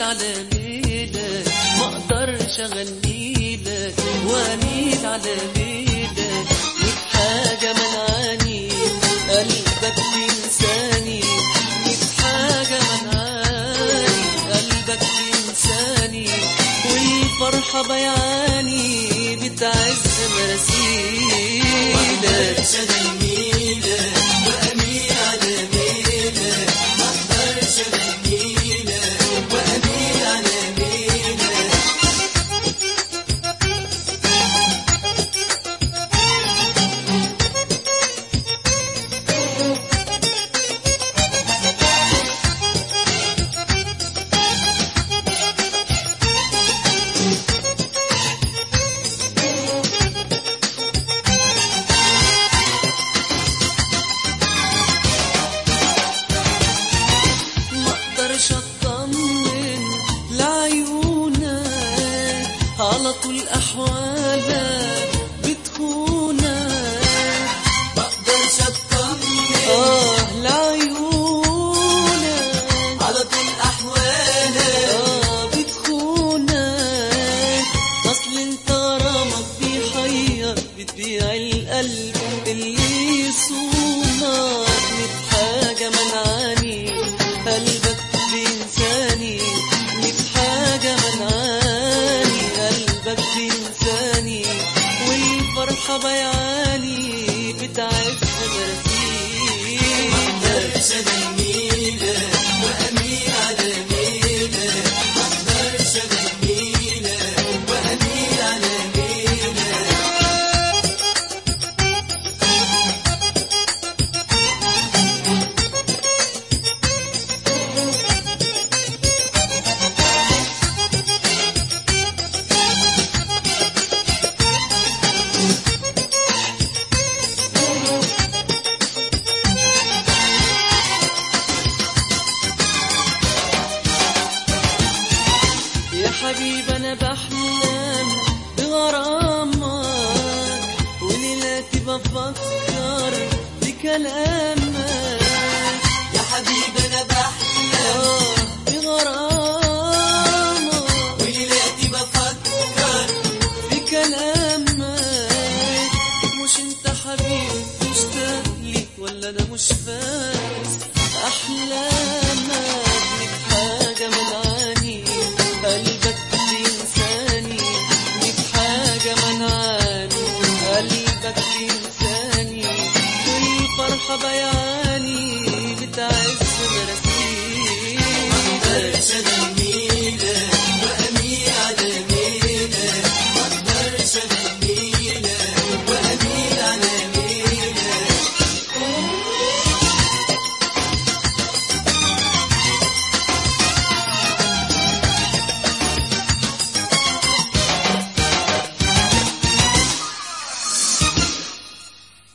على ميلك ما اقدرش اغنيلك واميل على ميلك ليك حاجة منعاني قلبك بينساني ليك حاجة منعاني قلبك بينساني والفرحة بيعاني بتعز مراسيلك شغلنيلك وأميل على ميلك ما اقدرش اغنيلك وأميل على ميلك ما اقدرش اطمن لعيونك على طول احوالك بتخونك ما اقدرش اطمن اه لعيونك على طول احوالك اه بتخونك اصل انت غرامك بيحير بتبيع القلب اللي يصونك ميت حاجة منعاني قلبك بينساني ميت حاجة منعاني قلبك بينساني والفرحة بيعاني بتعز مراسيلك اقدرش اغنيلك وأميل على ميلك ما اقدرش اغنيلك وأميل على ميلك يا حبيب انا بحلم بغرامك وليلاتي بفكر بكلامك يا حبيبي انا بحلم آه بغرامك وليلاتي بفكر بكلامك مش انت حبيب مشتاق لي ولا انا مش فاس احلامك لك حاجه منعاني قلبك بينساني لك حاجه منعاني قلبك بينساني والفرحه بيعاني